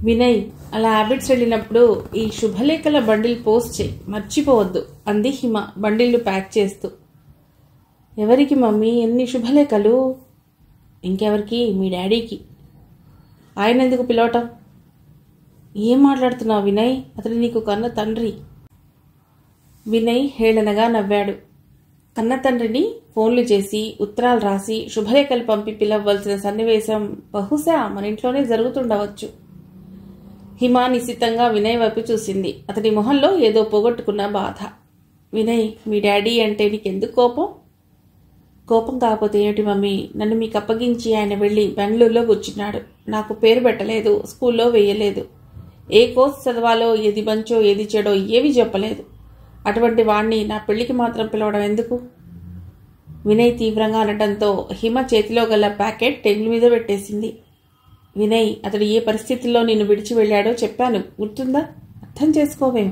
వినయ్ అలా హ్యాబిట్స్ వెళ్ళినప్పుడు ఈ శుభలేఖల బండిల్ పోస్ట్ చేయి మర్చిపోవద్దు అంది హిమ బండిల్లు ప్యాక్ చేస్తూ ఎవరికి మమ్మీ ఎన్ని శుభలేఖలు ఇంకెవరికి మీ డాడీకి ఆయన ఎందుకు పిలవటం ఏం మాట్లాడుతున్నావు వినయ్ అతడు నీకు కన్న తండ్రి వినయ్ హేళనగా నవ్వాడు కన్న తండ్రిని ఫోన్లు చేసి ఉత్తరాలు రాసి శుభలేఖలు పంపి పిలవవలసిన సన్నివేశం బహుశా మన ఇంట్లోనే జరుగుతుండవచ్చు హిమ నిశ్చితంగా వినయ్ వైపు చూసింది అతడి మొహంలో ఏదో పోగొట్టుకున్న బాధ వినయ్ మీ డాడీ అంటే నీకెందుకు కోపం కోపం కాకపోతే ఏమిటి మమ్మీ నన్ను మీకు అప్పగించి ఆయన వెళ్ళి బెంగళూరులో కూర్చున్నాడు నాకు పేరు పెట్టలేదు స్కూల్లో వేయలేదు ఏ కోర్స్ చదవాలో ఏది మంచో ఏది చెడో ఏవి చెప్పలేదు అటువంటి వాణ్ణి నా పెళ్లికి మాత్రం పిలవడం ఎందుకు వినయ్ తీవ్రంగా అనడంతో హిమ చేతిలో గల ప్యాకెట్ టేబుల్ మీద పెట్టేసింది వినయ్ అతడు ఏ పరిస్థితుల్లో నిన్ను విడిచి వెళ్ళాడో చెప్పాను గుర్తుందా అర్థం చేసుకోవేం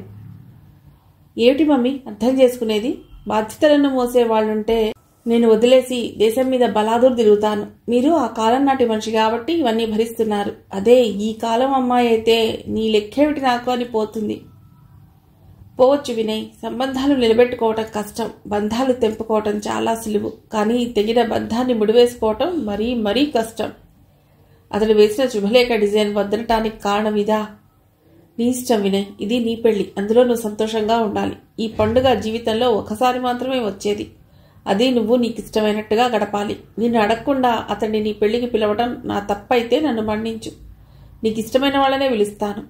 ఏమిటి మమ్మీ అర్థం చేసుకునేది బాధ్యతలను మోసే వాళ్ళుంటే నేను వదిలేసి దేశం మీద బలాదూరు తిరుగుతాను మీరు ఆ కాలం నాటి మనిషి కాబట్టి ఇవన్నీ భరిస్తున్నారు అదే ఈ కాలం అమ్మాయి అయితే నీ లెక్కేమిటి నాకు అని పోతుంది పోవచ్చు వినయ్ సంబంధాలు నిలబెట్టుకోవటం కష్టం బంధాలు తెంపుకోవటం చాలా సులువు కానీ తెగిన బంధాన్ని ముడివేసుకోవటం మరీ మరీ కష్టం అతడు వేసిన శుభలేఖ డిజైన్ వద్దనటానికి కారణం ఇదా నీ ఇష్టం వినయ్ ఇది నీ పెళ్లి అందులో నువ్వు సంతోషంగా ఉండాలి ఈ పండుగ జీవితంలో ఒకసారి మాత్రమే వచ్చేది అది నువ్వు నీకు ఇష్టమైనట్టుగా గడపాలి నిన్ను అడగకుండా అతన్ని నీ పెళ్లికి పిలవడం నా తప్పైతే నన్ను మన్నించు నీకు ఇష్టమైన వాళ్ళనే పిలుస్తాను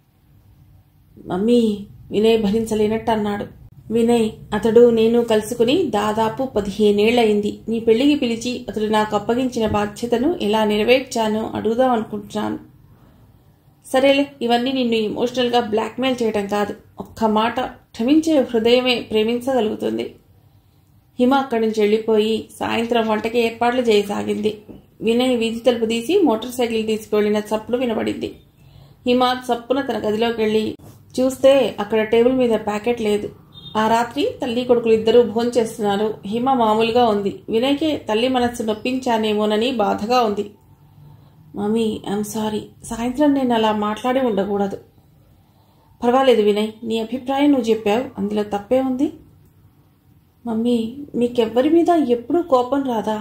మమ్మీ వినయ్ భరించలేనట్టు అన్నాడు వినయ్ అతడు నేను కలుసుకుని దాదాపు పదిహేనేళ్లయింది నీ పెళ్లికి పిలిచి అతడు నాకు అప్పగించిన బాధ్యతను ఎలా నెరవేర్చానో అడుగుదాం అనుకుంటున్నాను సరేలే ఇవన్నీ నిన్ను ఇమోషనల్గా బ్లాక్మెయిల్ చేయటం కాదు ఒక్క మాట క్షమించే హృదయమే ప్రేమించగలుగుతుంది హిమ అక్కడి నుంచి వెళ్ళిపోయి సాయంత్రం వంటకి ఏర్పాట్లు చేయసాగింది వినయ్ వీధి తలుపు తీసి మోటార్ సైకిల్ తీసుకువెళ్లిన చప్పుడు వినబడింది హిమ చప్పున తన గదిలోకి వెళ్ళి చూస్తే అక్కడ టేబుల్ మీద ప్యాకెట్ లేదు ఆ రాత్రి తల్లి కొడుకులు ఇద్దరూ భోంచేస్తున్నారు హిమ మామూలుగా ఉంది వినయ్కే తల్లి మనస్సు నొప్పించానేమోనని బాధగా ఉంది మమ్మీ ఐఎమ్ సారీ సాయంత్రం నేను అలా మాట్లాడి ఉండకూడదు పర్వాలేదు వినయ్ నీ అభిప్రాయం నువ్వు చెప్పావు అందులో తప్పే ఉంది మమ్మీ మీకెవ్వరి మీద ఎప్పుడూ కోపం రాదా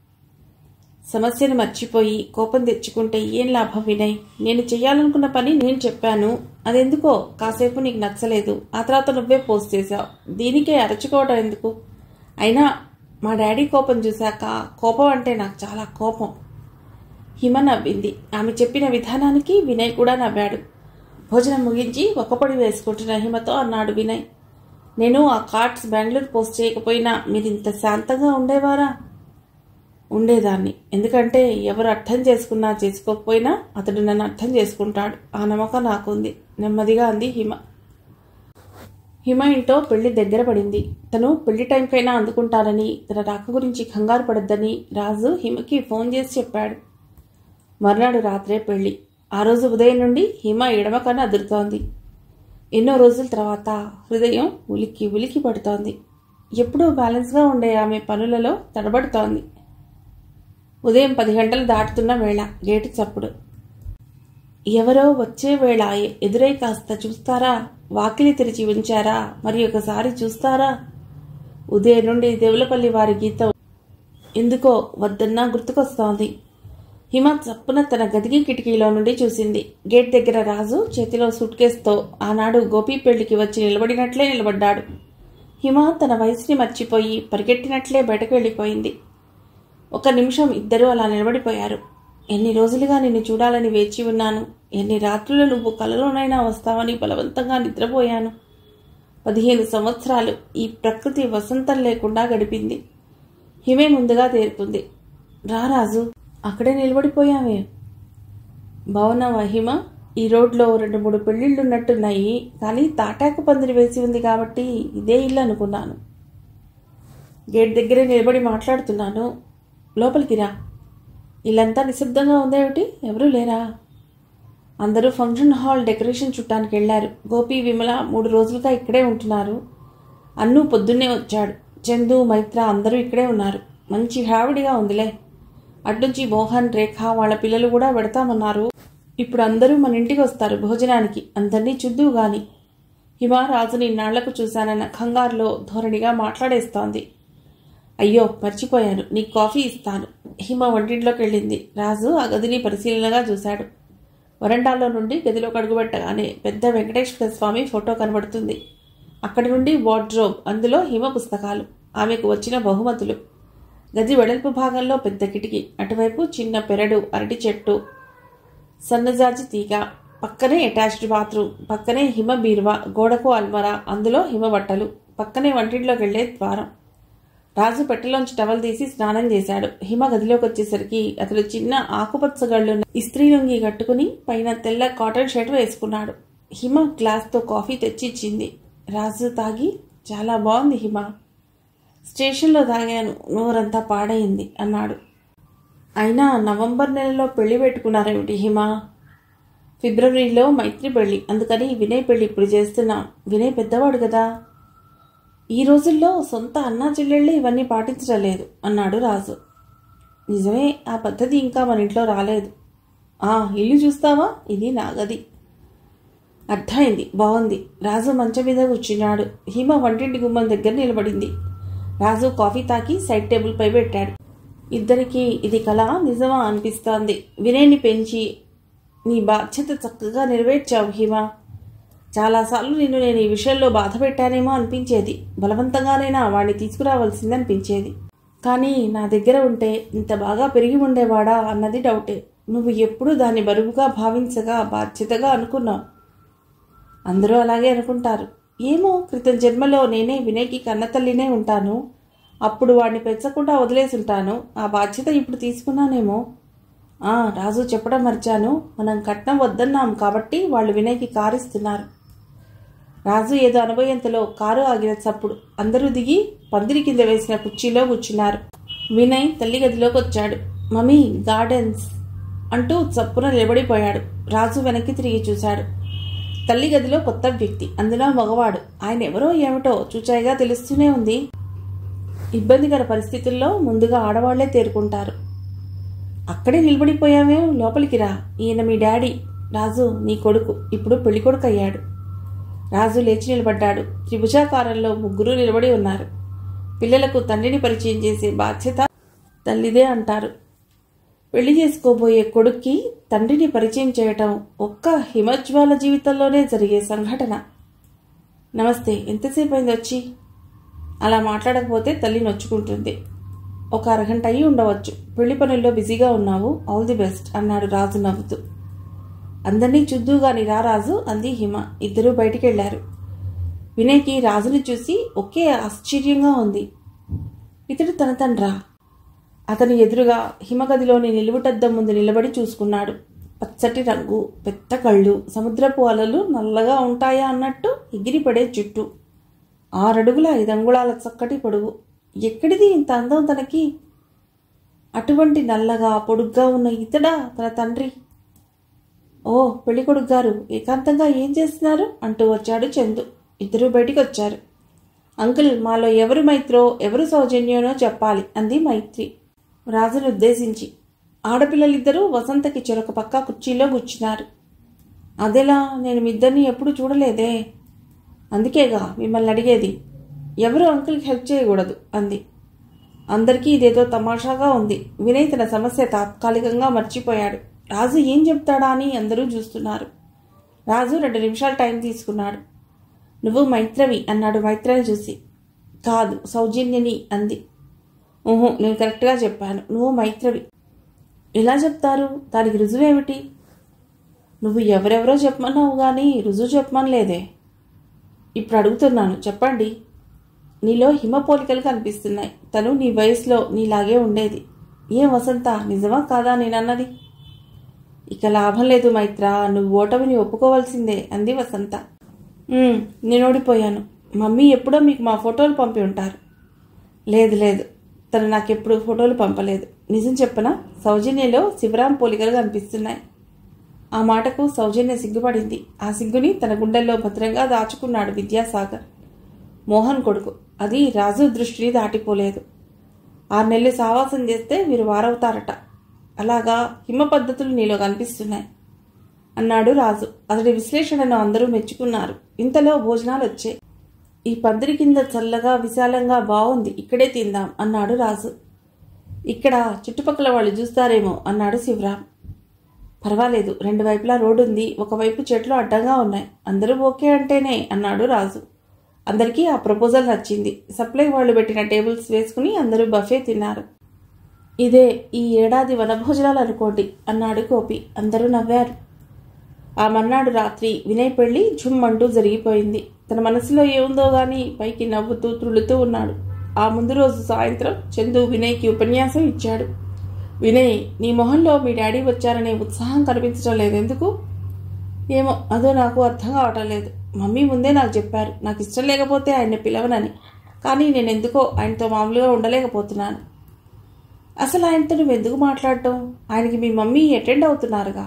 సమస్యను మర్చిపోయి కోపం తెచ్చుకుంటే ఏం లాభం వినయ్ నేను చెయ్యాలనుకున్న పని నేను చెప్పాను అదెందుకో కాసేపు నీకు నచ్చలేదు ఆ తర్వాత నువ్వే పోస్ట్ చేశావు దీనికే అరచుకోవడం ఎందుకు అయినా మా డాడీ కోపం చూశాక కోపం అంటే నాకు చాలా కోపం హిమ నవ్వింది ఆమె చెప్పిన విధానానికి వినయ్ కూడా నవ్వాడు భోజనం ముగించి ఒక్కపొడి వేసుకుంటున్న హిమతో అన్నాడు వినయ్ నేను ఆ కార్డ్స్ బెంగళూరు పోస్ట్ చేయకపోయినా మీరు ఇంత శాంతంగా ఉండేవారా ఉండేదాన్ని ఎందుకంటే ఎవరు అర్థం చేసుకున్నా చేసుకోకపోయినా అతడు నన్ను అర్థం చేసుకుంటాడు ఆ నమ్మకం నాకుంది నెమ్మదిగా అంది హిమ హిమ ఇంటో పెళ్లి దగ్గర పడింది తను పెళ్లి టైంకైనా అందుకుంటానని తన రాక గురించి కంగారు పడద్దని రాజు హిమకి ఫోన్ చేసి చెప్పాడు మర్నాడు రాత్రే పెళ్లి ఆ రోజు ఉదయం నుండి హిమ ఎడమ కన్నా అదురుతోంది ఎన్నో రోజుల తర్వాత హృదయం ఉలిక్కి ఉలికి పడుతోంది ఎప్పుడూ బ్యాలెన్స్గా ఉండే ఆమె పనులలో తడబడుతోంది ఉదయం పది గంటలు దాటుతున్న వేళ గేటు చప్పుడు ఎవరో వచ్చే వేళ ఎదురై కాస్త చూస్తారా వాకిలి తెరిచి ఉంచారా మరి ఒకసారి చూస్తారా ఉదయం నుండి దేవులపల్లి వారి గీతం ఎందుకో వద్దన్నా గుర్తుకొస్తోంది హిమ చప్పున తన గదికి కిటికీలో నుండి చూసింది గేట్ దగ్గర రాజు చేతిలో సూట్ కేసుతో ఆనాడు గోపి పెళ్లికి వచ్చి నిలబడినట్లే నిలబడ్డాడు హిమ తన వయసుని మర్చిపోయి పరిగెట్టినట్లే బయటకు వెళ్ళిపోయింది ఒక నిమిషం ఇద్దరూ అలా నిలబడిపోయారు ఎన్ని రోజులుగా నిన్ను చూడాలని వేచి ఉన్నాను ఎన్ని రాత్రులు నువ్వు కలలోనైనా వస్తావని బలవంతంగా నిద్రపోయాను పదిహేను సంవత్సరాలు ఈ ప్రకృతి వసంతం లేకుండా గడిపింది హిమే ముందుగా తేరుకుంది రా రాజు అక్కడే నిలబడిపోయావే బావున్నావా హిమ ఈ రోడ్లో రెండు మూడు పెళ్ళిళ్ళు ఉన్నట్టున్నాయి కానీ తాటాకు పందిరి వేసి ఉంది కాబట్టి ఇదే ఇల్లు అనుకున్నాను గేట్ దగ్గరే నిలబడి మాట్లాడుతున్నాను లోపలికి రా ఇల్లంతా నిశ్శబ్దంగా ఉందేమిటి ఎవరూ లేరా అందరూ ఫంక్షన్ హాల్ డెకరేషన్ చుట్టానికి వెళ్ళారు గోపి విమల మూడు రోజులుగా ఇక్కడే ఉంటున్నారు అన్ను పొద్దున్నే వచ్చాడు చందు మైత్ర అందరూ ఇక్కడే ఉన్నారు మంచి హావిడిగా ఉందిలే అట్నుంచి మోహన్ రేఖ వాళ్ళ పిల్లలు కూడా పెడతామన్నారు ఇప్పుడు అందరూ మన ఇంటికి వస్తారు భోజనానికి అందరినీ చూద్దు గాని హిమ రాజుని నాళ్లకు చూశానన్న కంగారులో ధోరణిగా మాట్లాడేస్తోంది అయ్యో మర్చిపోయాను నీకు కాఫీ ఇస్తాను హిమ వంటింట్లోకి వెళ్ళింది రాజు ఆ గదిని పరిశీలనగా చూశాడు వరండాలో నుండి గదిలోకి అడుగుపెట్టగానే పెద్ద వెంకటేశ్వర స్వామి ఫోటో కనబడుతుంది అక్కడి నుండి వార్డ్రోబ్ అందులో హిమ పుస్తకాలు ఆమెకు వచ్చిన బహుమతులు గది వెడల్పు భాగంలో పెద్ద కిటికీ అటువైపు చిన్న పెరడు అరటి చెట్టు సన్నజాజి తీగ పక్కనే అటాచ్డ్ బాత్రూమ్ పక్కనే హిమ బీరువా గోడకు అల్మరా అందులో హిమ బట్టలు పక్కనే వంటింట్లోకి వెళ్లే ద్వారం రాజు పెట్టెలోంచి టవల్ తీసి స్నానం చేశాడు హిమ గదిలోకి వచ్చేసరికి అతడు చిన్న ఆకుపచ్చ గళ్ళున్న ఇస్త్రీ లుంగి కట్టుకుని పైన తెల్ల కాటన్ షర్ట్ వేసుకున్నాడు హిమ గ్లాస్తో కాఫీ తెచ్చి ఇచ్చింది రాజు తాగి చాలా బాగుంది హిమ స్టేషన్లో తాగాను నోరంతా పాడైంది అన్నాడు అయినా నవంబర్ నెలలో పెళ్లి పెట్టుకున్నారేమిటి హిమ ఫిబ్రవరిలో మైత్రి పెళ్లి అందుకని వినయ్ పెళ్లి ఇప్పుడు చేస్తున్నాం వినయ్ పెద్దవాడు కదా ఈ రోజుల్లో సొంత అన్నా చెల్లెళ్ళే ఇవన్నీ పాటించడం లేదు అన్నాడు రాజు నిజమే ఆ పద్ధతి ఇంకా మన ఇంట్లో రాలేదు ఆ ఇల్లు చూస్తావా ఇది నా గది అర్థమైంది బాగుంది రాజు మంచం మీద కూర్చున్నాడు హిమ వంటింటి గుమ్మం దగ్గర నిలబడింది రాజు కాఫీ తాకి సైడ్ టేబుల్ పై పెట్టాడు ఇద్దరికి ఇది కళ నిజమా అనిపిస్తోంది వినయ్ని పెంచి నీ బాధ్యత చక్కగా నెరవేర్చావు హిమ చాలాసార్లు నిన్ను నేను ఈ విషయంలో బాధ పెట్టానేమో అనిపించేది బలవంతంగానైనా వాడిని తీసుకురావాల్సింది అనిపించేది కానీ నా దగ్గర ఉంటే ఇంత బాగా పెరిగి ఉండేవాడా అన్నది డౌటే నువ్వు ఎప్పుడూ దాన్ని బరువుగా భావించగా బాధ్యతగా అనుకున్నావు అందరూ అలాగే అనుకుంటారు ఏమో క్రితం జన్మలో నేనే వినయ్కి కన్నతల్లినే ఉంటాను అప్పుడు వాడిని పెంచకుండా వదిలేసి ఉంటాను ఆ బాధ్యత ఇప్పుడు తీసుకున్నానేమో ఆ రాజు చెప్పడం మర్చాను మనం కట్నం వద్దన్నాం కాబట్టి వాళ్ళు వినయ్కి కారిస్తున్నారు రాజు ఏదో అనుభవంతలో కారు ఆగిన చప్పుడు అందరూ దిగి పందిరి కింద వేసిన కుర్చీలో కూర్చున్నారు వినయ్ తల్లి గదిలోకి వచ్చాడు మమ్మీ గార్డెన్స్ అంటూ చప్పున నిలబడిపోయాడు రాజు వెనక్కి తిరిగి చూశాడు తల్లి గదిలో కొత్త వ్యక్తి అందులో మగవాడు ఆయన ఎవరో ఏమిటో చూచాయిగా తెలుస్తూనే ఉంది ఇబ్బందికర పరిస్థితుల్లో ముందుగా ఆడవాళ్లే తేరుకుంటారు అక్కడే నిలబడిపోయామే లోపలికి రా ఈయన మీ డాడీ రాజు నీ కొడుకు ఇప్పుడు పెళ్లి కొడుకు అయ్యాడు రాజు లేచి నిలబడ్డాడు త్రిభుజాకారంలో ముగ్గురు నిలబడి ఉన్నారు పిల్లలకు తండ్రిని పరిచయం చేసే బాధ్యత తల్లిదే అంటారు పెళ్లి చేసుకోబోయే కొడుక్కి తండ్రిని పరిచయం చేయటం ఒక్క హిమజ్వాల జీవితంలోనే జరిగే సంఘటన నమస్తే ఎంతసేపు అయింది వచ్చి అలా మాట్లాడకపోతే తల్లి నొచ్చుకుంటుంది ఒక అరగంట అయి ఉండవచ్చు పెళ్లి పనుల్లో బిజీగా ఉన్నావు ఆల్ ది బెస్ట్ అన్నాడు రాజు నవ్వుతూ అందరినీ చూద్దు గాని రా రాజు అంది హిమ ఇద్దరూ బయటికి వెళ్లారు వినయ్కి రాజుని చూసి ఒకే ఆశ్చర్యంగా ఉంది ఇతడు తన తండ్రా అతని ఎదురుగా హిమగదిలోని నిలువుటద్దం ముందు నిలబడి చూసుకున్నాడు పచ్చటి రంగు పెద్ద కళ్ళు సముద్రపు అలలు నల్లగా ఉంటాయా అన్నట్టు ఎగిరిపడే జుట్టు ఆరడుగుల ఐదంగుళాల చక్కటి పొడుగు ఎక్కడిది ఇంత అందం తనకి అటువంటి నల్లగా పొడుగ్గా ఉన్న ఇతడా తన తండ్రి ఓ పెళ్ళికొడుకు గారు ఏకాంతంగా ఏం చేస్తున్నారు అంటూ వచ్చాడు చందు ఇద్దరూ బయటికి వచ్చారు అంకుల్ మాలో ఎవరు మైత్రో ఎవరు సౌజన్యోనో చెప్పాలి అంది మైత్రి రాజును ఉద్దేశించి ఆడపిల్లలిద్దరూ వసంతకి చెరొక పక్క కుర్చీలో కూర్చున్నారు అదెలా నేను మీ ఇద్దరిని ఎప్పుడు చూడలేదే అందుకేగా మిమ్మల్ని అడిగేది ఎవరు అంకుల్కి హెల్ప్ చేయకూడదు అంది అందరికీ ఇదేదో తమాషాగా ఉంది వినయ్ తన సమస్య తాత్కాలికంగా మర్చిపోయాడు రాజు ఏం చెప్తాడా అని అందరూ చూస్తున్నారు రాజు రెండు నిమిషాలు టైం తీసుకున్నాడు నువ్వు మైత్రవి అన్నాడు మైత్రని చూసి కాదు సౌజన్యని అంది ఊహు నేను కరెక్ట్గా చెప్పాను నువ్వు మైత్రవి ఎలా చెప్తారు దానికి రుజువేమిటి నువ్వు ఎవరెవరో చెప్పమన్నావు కానీ రుజువు చెప్పమనలేదే ఇప్పుడు అడుగుతున్నాను చెప్పండి నీలో హిమ పోలికలు కనిపిస్తున్నాయి తను నీ వయసులో నీలాగే ఉండేది ఏం వసంత నిజమా కాదా నేనన్నది ఇక లాభం లేదు మైత్ర నువ్వు ఓటమిని ఒప్పుకోవాల్సిందే అంది వసంత "ఉమ్, నేను ఓడిపోయాను మమ్మీ ఎప్పుడో మీకు మా ఫోటోలు పంపి ఉంటారు లేదు లేదు తను నాకెప్పుడు ఫోటోలు పంపలేదు నిజం చెప్పనా సౌజన్యలో శివరాం పోలికలు కనిపిస్తున్నాయి ఆ మాటకు సౌజన్య సిగ్గుపడింది ఆ సిగ్గుని తన గుండెల్లో భద్రంగా దాచుకున్నాడు విద్యాసాగర్ మోహన్ కొడుకు అది రాజు దృష్టిని దాటిపోలేదు ఆరు నెలలు సావాసం చేస్తే వీరు వారవుతారట అలాగా హిమ పద్ధతులు నీలో కనిపిస్తున్నాయి అన్నాడు రాజు అతడి విశ్లేషణను అందరూ మెచ్చుకున్నారు ఇంతలో భోజనాలు వచ్చాయి ఈ పందిరి కింద చల్లగా విశాలంగా బాగుంది ఇక్కడే తిందాం అన్నాడు రాజు ఇక్కడ చుట్టుపక్కల వాళ్ళు చూస్తారేమో అన్నాడు శివరాం పర్వాలేదు రెండు వైపులా రోడ్డు ఉంది ఒకవైపు చెట్లు అడ్డంగా ఉన్నాయి అందరూ ఓకే అంటేనే అన్నాడు రాజు అందరికీ ఆ ప్రపోజల్ నచ్చింది సప్లై వాళ్ళు పెట్టిన టేబుల్స్ వేసుకుని అందరూ బఫే తిన్నారు ఇదే ఈ ఏడాది వనభోజనాలు అనుకోండి అన్నాడు గోపి అందరూ నవ్వారు ఆ మర్నాడు రాత్రి వినయ్ పెళ్లి ఝుమ్మంటూ జరిగిపోయింది తన మనసులో ఏముందో గాని పైకి నవ్వుతూ త్రులుతూ ఉన్నాడు ఆ ముందు రోజు సాయంత్రం చందు వినయ్కి ఉపన్యాసం ఇచ్చాడు వినయ్ నీ మొహంలో మీ డాడీ వచ్చారనే ఉత్సాహం కనిపించడం లేదు ఎందుకు ఏమో అదో నాకు అర్థం కావటం లేదు మమ్మీ ముందే నాకు చెప్పారు నాకు ఇష్టం లేకపోతే ఆయన్ని పిలవనని కానీ నేను ఎందుకో ఆయనతో మామూలుగా ఉండలేకపోతున్నాను అసలు ఆయనతో నువ్వు ఎందుకు మాట్లాడటం ఆయనకి మీ మమ్మీ అటెండ్ అవుతున్నారుగా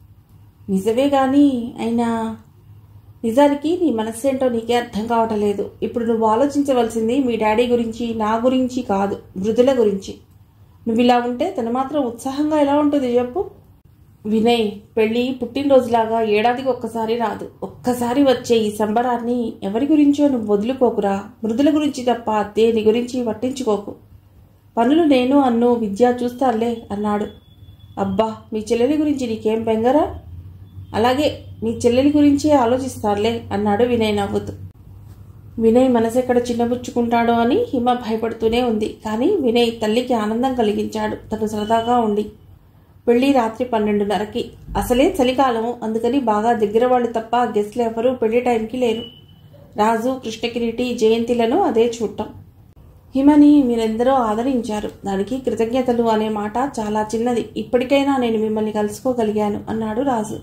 నిజమే కానీ అయినా నిజానికి నీ మనస్సేంటో నీకే అర్థం కావటం లేదు ఇప్పుడు నువ్వు ఆలోచించవలసింది మీ డాడీ గురించి నా గురించి కాదు మృదుల గురించి నువ్వు ఇలా ఉంటే తను మాత్రం ఉత్సాహంగా ఎలా ఉంటుంది చెప్పు వినయ్ పెళ్ళి పుట్టినరోజులాగా ఏడాదికి ఒక్కసారి రాదు ఒక్కసారి వచ్చే ఈ సంబరాన్ని ఎవరి గురించో నువ్వు వదులుకోకురా మృదుల గురించి తప్ప దేని గురించి పట్టించుకోకు పనులు నేను అన్ను విద్య చూస్తానులే అన్నాడు అబ్బా మీ చెల్లెలి గురించి నీకేం బెంగరా అలాగే మీ చెల్లెలి గురించే ఆలోచిస్తారులే అన్నాడు వినయ్ నవ్వుతూ వినయ్ మనసెక్కడ చిన్నబుచ్చుకుంటాడో అని హిమ భయపడుతూనే ఉంది కానీ వినయ్ తల్లికి ఆనందం కలిగించాడు తను సరదాగా ఉండి పెళ్లి రాత్రి పన్నెండున్నరకి అసలే చలికాలం అందుకని బాగా దగ్గర వాళ్ళు తప్ప గెస్ట్లు ఎవరూ పెళ్లి టైంకి లేరు రాజు కృష్ణకిరీటి జయంతిలను అదే చూడటం హిమని మీరెందరో ఆదరించారు దానికి కృతజ్ఞతలు అనే మాట చాలా చిన్నది ఇప్పటికైనా నేను మిమ్మల్ని కలుసుకోగలిగాను అన్నాడు రాజు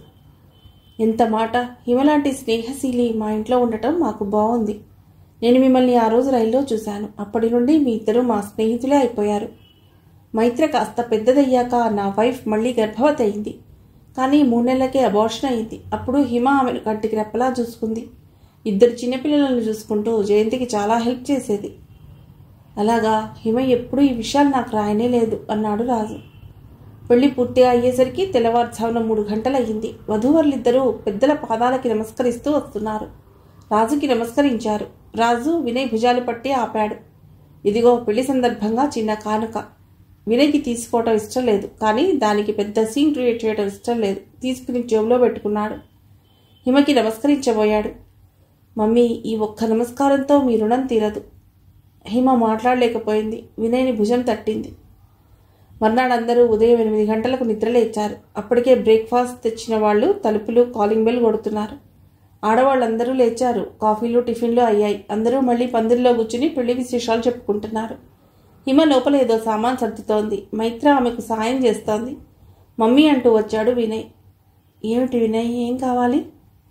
ఎంత మాట హిమలాంటి స్నేహశీలి మా ఇంట్లో ఉండటం మాకు బాగుంది నేను మిమ్మల్ని ఆ రోజు రైల్లో చూశాను అప్పటి నుండి మీ ఇద్దరు మా స్నేహితులే అయిపోయారు మైత్ర కాస్త పెద్దదయ్యాక నా వైఫ్ మళ్ళీ గర్భవతి అయింది కానీ మూడు నెలలకే అబార్షన్ అయింది అప్పుడు హిమ ఆమెను కంటికి రెప్పలా చూసుకుంది ఇద్దరు చిన్నపిల్లలను చూసుకుంటూ జయంతికి చాలా హెల్ప్ చేసేది అలాగా హిమ ఎప్పుడూ ఈ విషయాలు నాకు రాయనే లేదు అన్నాడు రాజు పెళ్లి పూర్తిగా అయ్యేసరికి తెల్లవారుజామున మూడు గంటలయ్యింది వధూవరులిద్దరూ పెద్దల పాదాలకి నమస్కరిస్తూ వస్తున్నారు రాజుకి నమస్కరించారు రాజు వినయ్ భుజాలు పట్టి ఆపాడు ఇదిగో పెళ్లి సందర్భంగా చిన్న కానుక వినయ్కి తీసుకోవటం ఇష్టం లేదు కానీ దానికి పెద్ద సీన్ క్రియేట్ చేయడం ఇష్టం లేదు తీసుకుని జేబులో పెట్టుకున్నాడు హిమకి నమస్కరించబోయాడు మమ్మీ ఈ ఒక్క నమస్కారంతో మీ రుణం తీరదు హిమ మాట్లాడలేకపోయింది వినయ్ని భుజం తట్టింది మర్నాడు అందరూ ఉదయం ఎనిమిది గంటలకు నిద్రలేచారు అప్పటికే బ్రేక్ఫాస్ట్ తెచ్చిన వాళ్ళు తలుపులు కాలింగ్ బెల్ కొడుతున్నారు ఆడవాళ్ళందరూ లేచారు కాఫీలు టిఫిన్లు అయ్యాయి అందరూ మళ్ళీ పందిరిలో కూర్చుని పెళ్లి విశేషాలు చెప్పుకుంటున్నారు హిమ లోపల ఏదో సామాన్ సర్దుతోంది మైత్ర ఆమెకు సాయం చేస్తోంది మమ్మీ అంటూ వచ్చాడు వినయ్ ఏమిటి వినయ్ ఏం కావాలి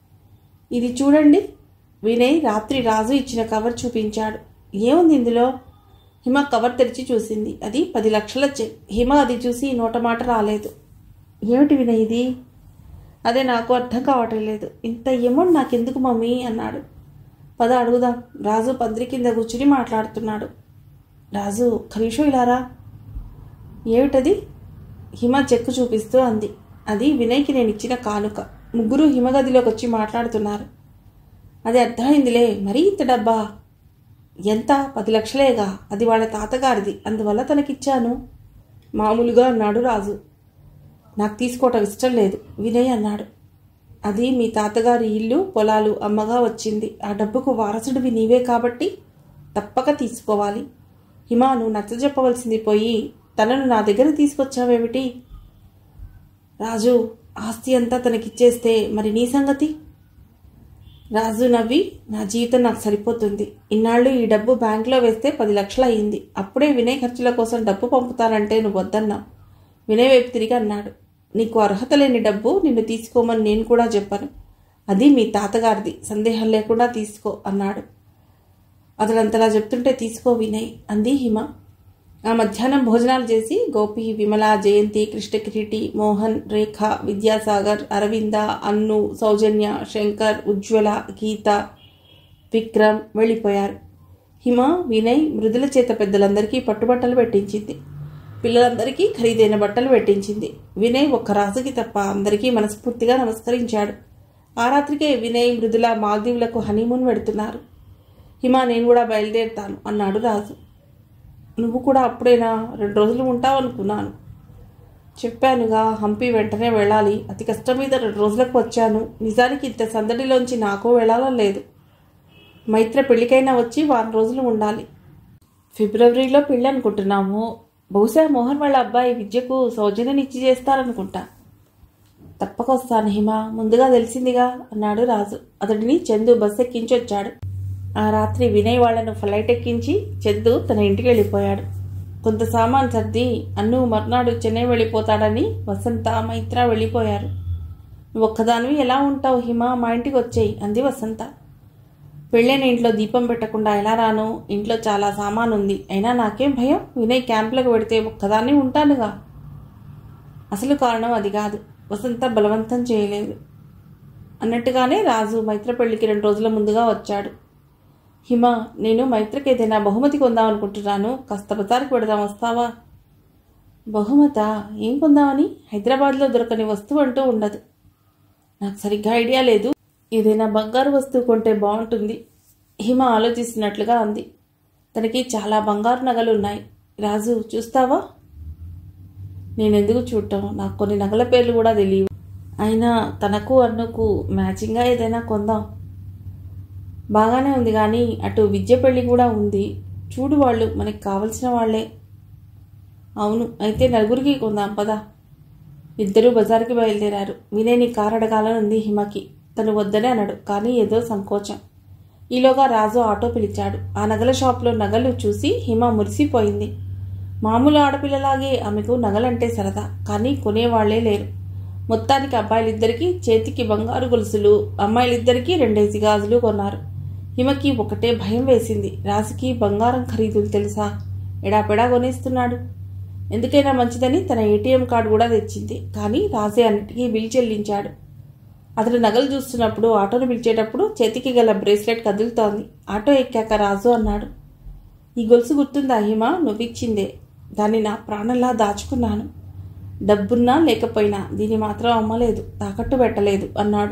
ఇది చూడండి వినయ్ రాత్రి రాజు ఇచ్చిన కవర్ చూపించాడు ఏముంది ఇందులో హిమ కవర్ తెరిచి చూసింది అది పది లక్షల చెక్ హిమ అది చూసి నోట మాట రాలేదు ఏమిటి వినయ్ ఇది అదే నాకు అర్థం కావటం లేదు ఇంత అమౌంట్ నాకెందుకు మమ్మీ అన్నాడు పద అడుగుదాం రాజు పందిరి కింద కూర్చుని మాట్లాడుతున్నాడు రాజు కనీసం ఇలారా ఏమిటది హిమ చెక్కు చూపిస్తూ అంది అది వినయ్కి నేను ఇచ్చిన కానుక ముగ్గురు హిమగదిలోకి వచ్చి మాట్లాడుతున్నారు అది అర్థమైందిలే మరీ ఇంత డబ్బా ఎంత పది లక్షలేగా అది వాళ్ళ తాతగారిది అందువల్ల తనకిచ్చాను మామూలుగా అన్నాడు రాజు నాకు తీసుకోవటం ఇష్టం లేదు వినయ్ అన్నాడు అది మీ తాతగారి ఇల్లు పొలాలు అమ్మగా వచ్చింది ఆ డబ్బుకు వారసుడివి నీవే కాబట్టి తప్పక తీసుకోవాలి హిమా నువ్వు నచ్చజెప్పవలసింది పోయి తనను నా దగ్గర తీసుకొచ్చావేమిటి రాజు ఆస్తి అంతా తనకిచ్చేస్తే మరి నీ సంగతి రాజు నవ్వి నా జీవితం నాకు సరిపోతుంది ఇన్నాళ్ళు ఈ డబ్బు బ్యాంకులో వేస్తే పది లక్షలు అయ్యింది అప్పుడే వినయ్ ఖర్చుల కోసం డబ్బు పంపుతానంటే నువ్వు వద్దన్నావు వినయ్ వైపు తిరిగి అన్నాడు నీకు అర్హత లేని డబ్బు నిన్ను తీసుకోమని నేను కూడా చెప్పాను అది మీ తాతగారిది సందేహం లేకుండా తీసుకో అన్నాడు అతడు అంతలా చెప్తుంటే తీసుకో వినయ్ అంది హిమ ఆ మధ్యాహ్నం భోజనాలు చేసి గోపి విమల జయంతి కృష్ణకిరీటి మోహన్ రేఖ విద్యాసాగర్ అరవింద అన్ను సౌజన్య శంకర్ ఉజ్వల గీత విక్రమ్ వెళ్ళిపోయారు హిమ వినయ్ మృదుల చేత పెద్దలందరికీ పట్టుబట్టలు పెట్టించింది పిల్లలందరికీ ఖరీదైన బట్టలు పెట్టించింది వినయ్ ఒక్క రాజుకి తప్ప అందరికీ మనస్ఫూర్తిగా నమస్కరించాడు ఆ రాత్రికే వినయ్ మృదుల మాల్దీవులకు హనీమూన్ పెడుతున్నారు హిమ నేను కూడా బయలుదేరుతాను అన్నాడు రాజు నువ్వు కూడా అప్పుడేనా రెండు రోజులు ఉంటావు అనుకున్నాను చెప్పానుగా హంపి వెంటనే వెళ్ళాలి అతి కష్టం మీద రెండు రోజులకు వచ్చాను నిజానికి ఇంత సందడిలోంచి నాకు వెళ్ళాలని లేదు మైత్ర పెళ్ళికైనా వచ్చి వారం రోజులు ఉండాలి ఫిబ్రవరిలో పెళ్ళి అనుకుంటున్నాము బహుశా మోహన్ వాళ్ళ అబ్బాయి విద్యకు సౌజన్యనిచ్చి చేస్తారనుకుంటా తప్పకొస్తాను హిమ ముందుగా తెలిసిందిగా అన్నాడు రాజు అతడిని చందు బస్ ఎక్కించి వచ్చాడు ఆ రాత్రి వినయ్ వాళ్లను ఫ్లైట్ ఎక్కించి చందు తన ఇంటికి వెళ్ళిపోయాడు కొంత సామాన్ సర్ది అన్ను మర్నాడు చెన్నై వెళ్ళిపోతాడని వసంత మైత్ర వెళ్ళిపోయారు నువ్వు ఒక్కదానివి ఎలా ఉంటావు హిమ మా ఇంటికి వచ్చేయి అంది వసంత పెళ్ళైన ఇంట్లో దీపం పెట్టకుండా ఎలా రాను ఇంట్లో చాలా సామాన్ ఉంది అయినా నాకేం భయం వినయ్ క్యాంపులకు పెడితే ఒక్కదాన్ని ఉంటానుగా అసలు కారణం అది కాదు వసంత బలవంతం చేయలేదు అన్నట్టుగానే రాజు మైత్ర పెళ్లికి రెండు రోజుల ముందుగా వచ్చాడు హిమ నేను మైత్రకి ఏదైనా బహుమతి కొందాం అనుకుంటున్నాను కాస్త బజార్కి పెడదాం వస్తావా బహుమత ఏం కొందామని హైదరాబాద్లో దొరకని వస్తువు అంటూ ఉండదు నాకు సరిగ్గా ఐడియా లేదు ఏదైనా బంగారు వస్తువు కొంటే బాగుంటుంది హిమ ఆలోచిస్తున్నట్లుగా అంది తనకి చాలా బంగారు నగలు ఉన్నాయి రాజు చూస్తావా నేనెందుకు చూడటం నాకు కొన్ని నగల పేర్లు కూడా తెలియవు అయినా తనకు అన్నుకు మ్యాచింగ్గా ఏదైనా కొందాం బాగానే ఉంది కానీ అటు విద్య పెళ్లి కూడా ఉంది చూడు వాళ్ళు మనకి కావలసిన వాళ్ళే అవును అయితే నలుగురికి కొందాం పదా ఇద్దరూ బజార్కి బయలుదేరారు వినయని కారు అడగాలనుంది హిమకి తను వద్దనే అన్నాడు కానీ ఏదో సంకోచం ఈలోగా రాజు ఆటో పిలిచాడు ఆ నగల షాప్లో నగలు చూసి హిమ మురిసిపోయింది మామూలు ఆడపిల్లలాగే ఆమెకు నగలంటే సరదా కానీ కొనేవాళ్లే లేరు మొత్తానికి అబ్బాయిలిద్దరికీ చేతికి బంగారు గొలుసులు అమ్మాయిలిద్దరికీ రెండేసి గాజులు కొన్నారు హిమకి ఒకటే భయం వేసింది రాజుకి బంగారం ఖరీదులు తెలుసా ఎడాపెడా కొనేస్తున్నాడు ఎందుకైనా మంచిదని తన ఏటీఎం కార్డు కూడా తెచ్చింది కానీ రాజే అన్నిటికీ బిల్ చెల్లించాడు అతడు నగలు చూస్తున్నప్పుడు ఆటోను పిలిచేటప్పుడు చేతికి గల బ్రేస్లెట్ కదులుతోంది ఆటో ఎక్కాక రాజు అన్నాడు ఈ గొలుసు గుర్తుందా హిమ నువ్విచ్చిందే దాన్ని నా ప్రాణంలా దాచుకున్నాను డబ్బున్నా లేకపోయినా దీన్ని మాత్రం అమ్మలేదు తాకట్టు పెట్టలేదు అన్నాడు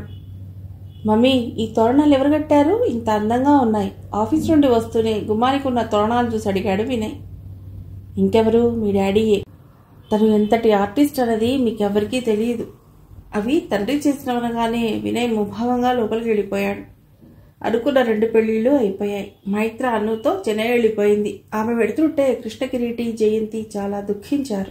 మమ్మీ ఈ తోరణాలు ఎవరు కట్టారు ఇంత అందంగా ఉన్నాయి ఆఫీస్ నుండి వస్తూనే గుమ్మానికి ఉన్న తోరణాలు చూసి అడిగాడు వినయ్ ఇంకెవరు మీ డాడీయే తను ఎంతటి ఆర్టిస్ట్ అన్నది మీకెవరికీ తెలియదు అవి తండ్రి చేసినవనగానే వినయ్ ముభావంగా లోపలికి వెళ్ళిపోయాడు అనుకున్న రెండు పెళ్లిళ్ళు అయిపోయాయి మైత్ర అన్నుతో చెన్నై వెళ్ళిపోయింది ఆమె వెడుతుంటే కృష్ణకిరీటి జయంతి చాలా దుఃఖించారు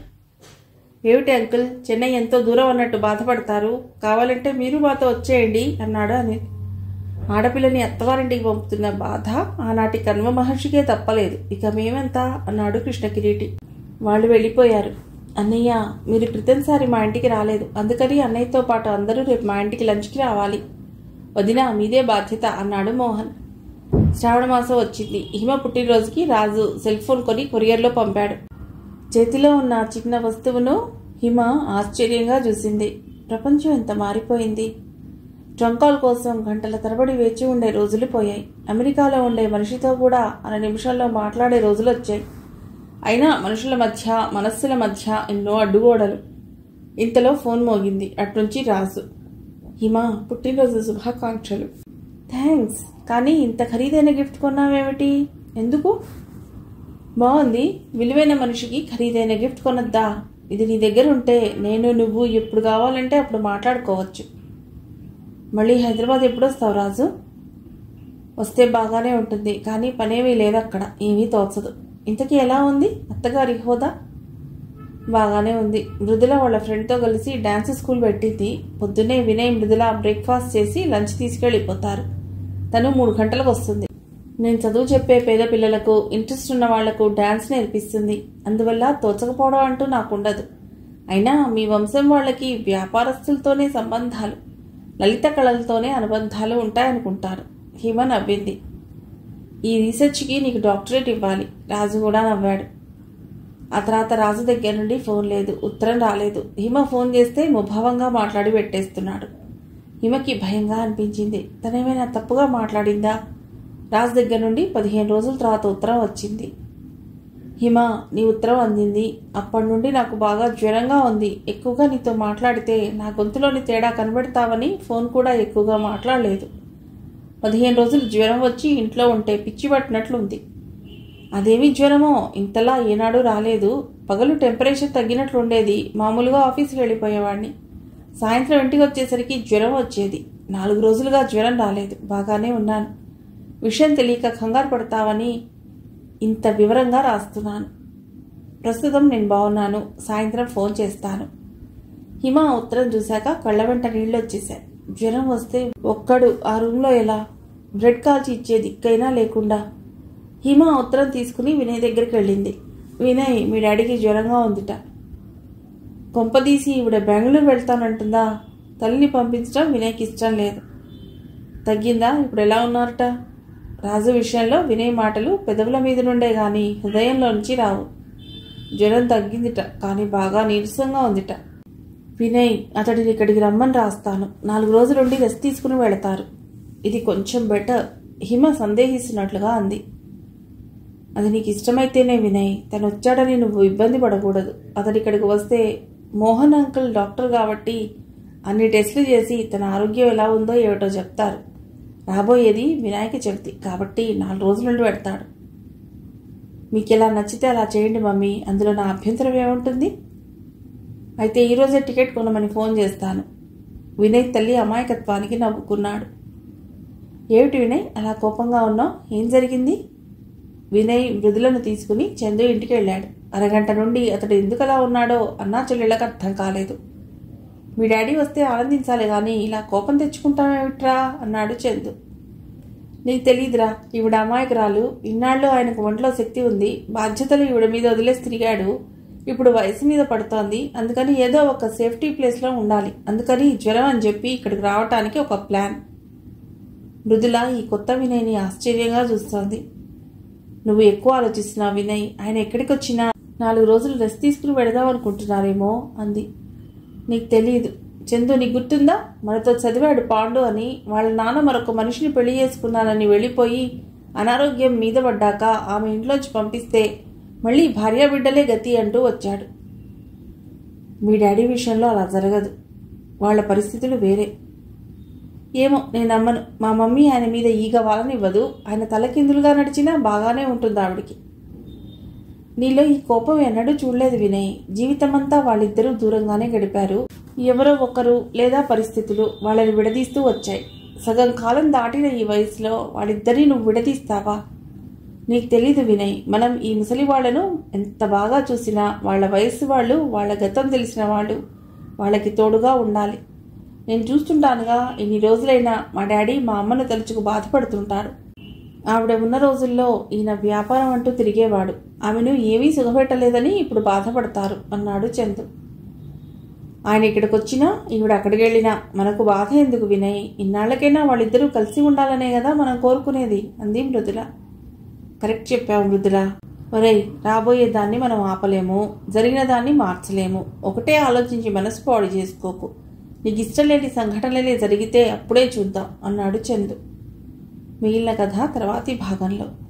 ఏమిటి అంకుల్ చెన్నై ఎంతో దూరం అన్నట్టు బాధపడతారు కావాలంటే మీరు మాతో వచ్చేయండి అన్నాడు అనిల్ ఆడపిల్లని అత్తవారింటికి పంపుతున్న బాధ ఆనాటి కన్వ మహర్షికే తప్పలేదు ఇక మేమెంత అన్నాడు కృష్ణకిరీటి వాళ్ళు వెళ్ళిపోయారు అన్నయ్య మీరు క్రితంసారి మా ఇంటికి రాలేదు అందుకని అన్నయ్యతో పాటు అందరూ రేపు మా ఇంటికి లంచ్కి రావాలి వదిన మీదే బాధ్యత అన్నాడు మోహన్ శ్రావణ మాసం వచ్చింది హిమ పుట్టినరోజుకి రాజు సెల్ ఫోన్ కొని కొరియర్లో పంపాడు చేతిలో ఉన్న చిన్న వస్తువును హిమ ఆశ్చర్యంగా చూసింది ప్రపంచం ఎంత మారిపోయింది ట్రంక్ కాల్ కోసం గంటల తరబడి వేచి ఉండే రోజులు పోయాయి అమెరికాలో ఉండే మనిషితో కూడా అర నిమిషాల్లో మాట్లాడే రోజులు వచ్చాయి అయినా మనుషుల మధ్య మనస్సుల మధ్య ఎన్నో అడ్డుగోడలు ఇంతలో ఫోన్ మోగింది అట్నుంచి రాజు హిమ పుట్టినరోజు శుభాకాంక్షలు థ్యాంక్స్ కానీ ఇంత ఖరీదైన గిఫ్ట్ కొన్నావేమిటి ఎందుకు బాగుంది విలువైన మనిషికి ఖరీదైన గిఫ్ట్ కొనొద్దా ఇది నీ దగ్గర ఉంటే నేను నువ్వు ఎప్పుడు కావాలంటే అప్పుడు మాట్లాడుకోవచ్చు మళ్ళీ హైదరాబాద్ ఎప్పుడు వస్తావు రాజు వస్తే బాగానే ఉంటుంది కానీ పనేమీ లేదు అక్కడ ఏమీ తోచదు ఇంతకీ ఎలా ఉంది అత్తగారి హోదా బాగానే ఉంది మృదుల వాళ్ళ ఫ్రెండ్తో కలిసి డ్యాన్స్ స్కూల్ పెట్టింది పొద్దున్నే వినయ్ మృదుల బ్రేక్ఫాస్ట్ చేసి లంచ్ తీసుకెళ్ళిపోతారు తను మూడు గంటలకు వస్తుంది నేను చదువు చెప్పే పేద పిల్లలకు ఇంట్రెస్ట్ ఉన్న వాళ్లకు డ్యాన్స్ నేర్పిస్తుంది అందువల్ల తోచకపోవడం అంటూ నాకుండదు అయినా మీ వంశం వాళ్ళకి వ్యాపారస్తులతోనే సంబంధాలు లలిత కళలతోనే అనుబంధాలు ఉంటాయనుకుంటారు హిమ నవ్వింది ఈ రీసెర్చ్కి నీకు డాక్టరేట్ ఇవ్వాలి రాజు కూడా నవ్వాడు ఆ తర్వాత రాజు దగ్గర నుండి ఫోన్ లేదు ఉత్తరం రాలేదు హిమ ఫోన్ చేస్తే ముభావంగా మాట్లాడి పెట్టేస్తున్నాడు హిమకి భయంగా అనిపించింది తనేమైనా తప్పుగా మాట్లాడిందా రాజు దగ్గర నుండి పదిహేను రోజుల తర్వాత ఉత్తరం వచ్చింది హిమ నీ ఉత్తరం అందింది అప్పటి నుండి నాకు బాగా జ్వరంగా ఉంది ఎక్కువగా నీతో మాట్లాడితే నా గొంతులోని తేడా కనబడతావని ఫోన్ కూడా ఎక్కువగా మాట్లాడలేదు పదిహేను రోజులు జ్వరం వచ్చి ఇంట్లో ఉంటే పిచ్చి పట్టినట్లుంది అదేమి జ్వరమో ఇంతలా ఏనాడు రాలేదు పగలు టెంపరేచర్ తగ్గినట్లు ఉండేది మామూలుగా ఆఫీస్కి వెళ్ళిపోయేవాడిని సాయంత్రం ఇంటికి వచ్చేసరికి జ్వరం వచ్చేది నాలుగు రోజులుగా జ్వరం రాలేదు బాగానే ఉన్నాను విషయం తెలియక కంగారు పడతావని ఇంత వివరంగా రాస్తున్నాను ప్రస్తుతం నేను బాగున్నాను సాయంత్రం ఫోన్ చేస్తాను హిమ ఉత్తరం చూశాక కళ్ళ వెంట నీళ్ళు వచ్చేశాయి జ్వరం వస్తే ఒక్కడు ఆ రూమ్లో ఎలా బ్రెడ్ కాల్చి ఇచ్చే దిక్కైనా లేకుండా హిమ ఉత్తరం తీసుకుని వినయ్ దగ్గరికి వెళ్ళింది వినయ్ మీ డాడీకి జ్వరంగా ఉందిట కొంపదీసి ఈవిడ బెంగళూరు వెళ్తానంటుందా తల్లిని పంపించడం వినయ్కి ఇష్టం లేదు తగ్గిందా ఇప్పుడు ఎలా ఉన్నారట రాజు విషయంలో వినయ్ మాటలు పెదవుల మీద నుండే గాని హృదయంలో నుంచి రావు జ్వరం తగ్గిందిట కానీ బాగా నీరసంగా ఉందిట వినయ్ అతడిని ఇక్కడికి రమ్మని రాస్తాను నాలుగు రోజులుండి రెస్ట్ తీసుకుని వెళతారు ఇది కొంచెం బెటర్ హిమ సందేహిస్తున్నట్లుగా అంది అది నీకు ఇష్టమైతేనే వినయ్ తను వచ్చాడని నువ్వు ఇబ్బంది పడకూడదు అతడు ఇక్కడికి వస్తే మోహన్ అంకుల్ డాక్టర్ కాబట్టి అన్ని టెస్టులు చేసి తన ఆరోగ్యం ఎలా ఉందో ఏమిటో చెప్తారు రాబోయేది వినాయక చవితి కాబట్టి నాలుగు రోజుల నుండి పెడతాడు మీకు ఎలా నచ్చితే అలా చేయండి మమ్మీ అందులో నా అభ్యంతరం ఏముంటుంది అయితే ఈరోజే టికెట్ కొనమని ఫోన్ చేస్తాను వినయ్ తల్లి అమాయకత్వానికి నవ్వుకున్నాడు ఏమిటి వినయ్ అలా కోపంగా ఉన్నావు ఏం జరిగింది వినయ్ మృదులను తీసుకుని చందు ఇంటికి వెళ్ళాడు అరగంట నుండి అతడు ఎందుకు అలా ఉన్నాడో అన్నా చెల్లెళ్ళకి అర్థం కాలేదు మీ డాడీ వస్తే ఆనందించాలి కానీ ఇలా కోపం తెచ్చుకుంటామేమిట్రా అన్నాడు చందు నీకు తెలియదురా ఈవిడ అమాయకురాలు ఇన్నాళ్ళు ఆయనకు ఒంట్లో శక్తి ఉంది బాధ్యతలు ఈవిడ మీద వదిలేసి తిరిగాడు ఇప్పుడు వయసు మీద పడుతోంది అందుకని ఏదో ఒక సేఫ్టీ ప్లేస్లో ఉండాలి అందుకని జ్వరం అని చెప్పి ఇక్కడికి రావటానికి ఒక ప్లాన్ మృదుల ఈ కొత్త వినయ్ని ఆశ్చర్యంగా చూస్తోంది నువ్వు ఎక్కువ ఆలోచిస్తున్నావు వినయ్ ఆయన ఎక్కడికి వచ్చినా నాలుగు రోజులు రెస్ట్ తీసుకుని వెడదాం అనుకుంటున్నారేమో అంది నీకు తెలియదు చందు నీకు గుర్తుందా మనతో చదివాడు పాండు అని వాళ్ళ నాన్న మరొక మనిషిని పెళ్లి చేసుకున్నానని వెళ్ళిపోయి అనారోగ్యం మీద పడ్డాక ఆమె ఇంట్లోంచి పంపిస్తే మళ్ళీ భార్య బిడ్డలే గతి అంటూ వచ్చాడు మీ డాడీ విషయంలో అలా జరగదు వాళ్ళ పరిస్థితులు వేరే ఏమో నేను నమ్మను మా మమ్మీ ఆయన మీద ఈగ వాళ్ళనివ్వదు ఆయన తలకిందులుగా నడిచినా బాగానే ఉంటుంది ఆవిడికి నీలో ఈ కోపం ఎన్నడూ చూడలేదు వినయ్ జీవితమంతా వాళ్ళిద్దరూ దూరంగానే గడిపారు ఎవరో ఒకరు లేదా పరిస్థితులు వాళ్ళని విడదీస్తూ వచ్చాయి సగం కాలం దాటిన ఈ వయసులో వాళ్ళిద్దరినీ నువ్వు విడదీస్తావా నీకు తెలీదు వినయ్ మనం ఈ ముసలి వాళ్లను ఎంత బాగా చూసినా వాళ్ళ వయసు వాళ్ళు వాళ్ళ గతం తెలిసిన వాళ్ళు వాళ్ళకి తోడుగా ఉండాలి నేను చూస్తుంటానుగా ఇన్ని రోజులైనా మా డాడీ మా అమ్మను తలుచుకు బాధపడుతుంటాడు ఆవిడ ఉన్న రోజుల్లో ఈయన వ్యాపారం అంటూ తిరిగేవాడు ఆమెను ఏమీ సుఖపెట్టలేదని ఇప్పుడు బాధపడతారు అన్నాడు చందు ఆయన ఇక్కడికి వచ్చినా ఈవిడ అక్కడికి వెళ్ళినా మనకు బాధ ఎందుకు వినయ్ ఇన్నాళ్ళకైనా వాళ్ళిద్దరూ కలిసి ఉండాలనే కదా మనం కోరుకునేది అంది మృదుల కరెక్ట్ చెప్పావు మృదుల ఒరేయ్ రాబోయే దాన్ని మనం ఆపలేము జరిగిన దాన్ని మార్చలేము ఒకటే ఆలోచించి మనసు పాడు చేసుకోకు నీకు ఇష్టం లేని సంఘటనలే జరిగితే అప్పుడే చూద్దాం అన్నాడు చందు మిగిలిన కథ తర్వాతి భాగంలో